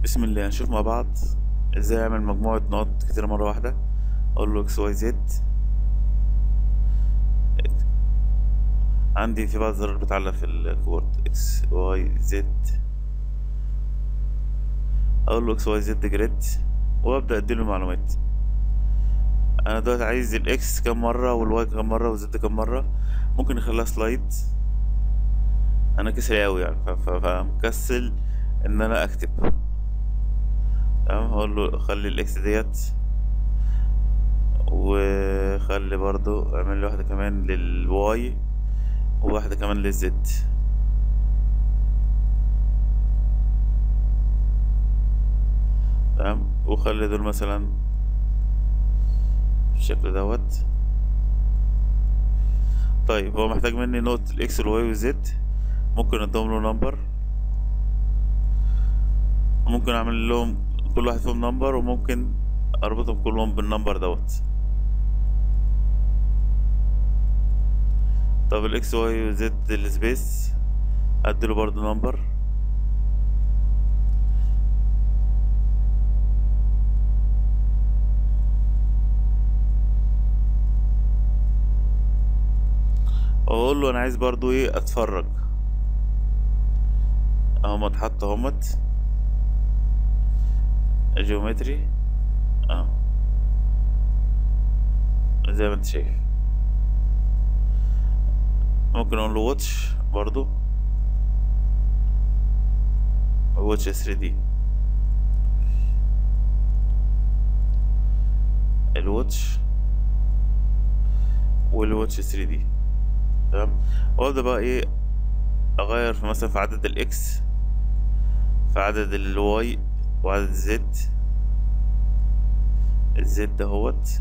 بسم الله هنشوف مع بعض ازاي اعمل مجموعة نقط كتيرة مرة واحدة اقول له اكس واي زد عندي في بعض الزرار بتعلق في الكيبورد اكس واي زد اقول له اكس واي زد جريد وابدا اديله المعلومات انا دلوقتي عايز الاكس كام مرة والواي كام مرة والزد كام مرة ممكن نخليها سلايد انا كسل اوي يعني ف- ف- فمكسل ان انا اكتب تمام هقول له خلي الاكس ديت وخلي برضو اعمل لي واحدة كمان للواي وواحدة كمان للزد تمام وخلي دول مثلا بالشكل دوت طيب هو محتاج مني نقطة الاكس والواي والزد ممكن ادوم له نمبر ممكن اعمل لهم كل واحد فيهم نمبر وممكن اربطهم كلهم بالنمبر دوت طب الاكس واي وزد السبيس اديله برضو نمبر واقول له انا عايز برضو ايه اتفرج اهمت حط اهمت جيومتري اه زي ما انت شايف ممكن اقول له واتش برضو واتش 3 دي الواتش والواتش 3 دي تمام وابدا بقى ايه اغير في مثلا في عدد الاكس في عدد الواي وعدد الزد الزد اهوت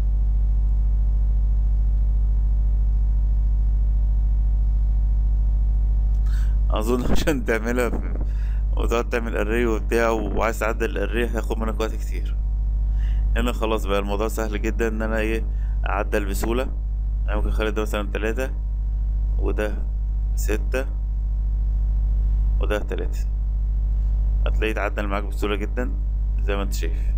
اظن عشان تعملها في وتقعد تعمل اري وبتاع وعايز تعدل الاري هياخد منك وقت كتير هنا خلاص بقى الموضوع سهل جدا ان انا ايه اعدل بسهولة انا ممكن اخلي ده مثلا تلاتة وده ستة وده تلاتة هتلاقيه يتعدل معاك بسهولة جدا زي ما انت شايف